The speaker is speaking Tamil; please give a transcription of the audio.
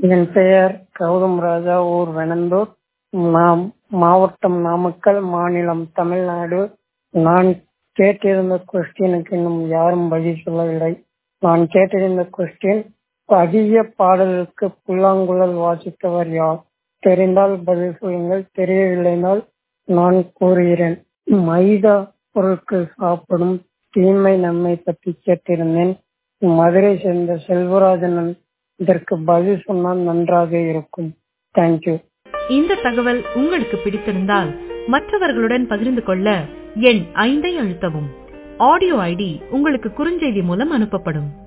என் பெயர் கௌதம் ராஜா ஊர் வெனந்தூர் நாம் மாவட்டம் நாமக்கல் மாநிலம் தமிழ்நாடு நான் கேட்டிருந்த கொஸ்டினுக்கு இன்னும் யாரும் பதில் சொல்லவில்லை நான் கேட்டிருந்த கொஸ்டின் அதிக பாடலுக்கு புல்லாங்குழல் வாசித்தவர் யார் தெரிந்தால் பதில் சொல்லுங்கள் தெரியவில்லைனால் நான் கூறுகிறேன் மைதா பொருட்கள் சாப்பிடும் தீமை நன்மை பற்றி கேட்டிருந்தேன் மதுரை சேர்ந்த செல்வராஜன் இதற்கு பதில் சொன்னால் நன்றாக இருக்கும் தேங்க்யூ இந்த தகவல் உங்களுக்கு பிடித்திருந்தால் மற்றவர்களுடன் பகிர்ந்து கொள்ள எண் ஐந்தை அழுத்தவும் ஆடியோ ஐடி உங்களுக்கு குறுஞ்செய்தி மூலம் அனுப்பப்படும்